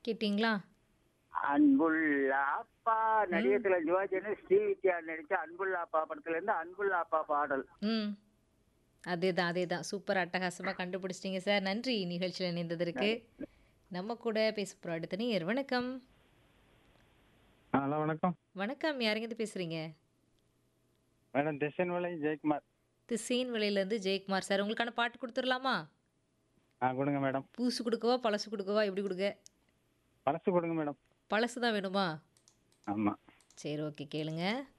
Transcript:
கேட்டிங்களா அன்புள்ள அப்பா நடிகத்துல ஜிவாஜி ஸ்ரீவித்யா நடிச்ச அன்புள்ள அப்பா படத்துல இருந்து அன்புள்ள அப்பா பாடல் ம் அதே தான் அதே தான் சூப்பர் அட்டகாசமாக கண்டுபிடிச்சிட்டிங்க சார் நன்றி நிகழ்ச்சியில் இணைந்ததற்கு நம்ம கூட பேச போகிற அடுத்த நேர் வணக்கம் ஹலோ வணக்கம் வணக்கம் யாருங்கிட்ட பேசுகிறீங்க மேடம் திசைன்வலை ஜெயக்குமார் திசைன் விலையிலேருந்து ஜெயக்குமார் சார் உங்களுக்கான பாட்டு கொடுத்துடலாமா ஆ கொடுங்க மேடம் பூசு கொடுக்கவா பழசு கொடுக்கவா எப்படி கொடுக்க பழசு கொடுங்க மேடம் பழசு தான் வேணுமா ஆமாம் சரி ஓகே கேளுங்க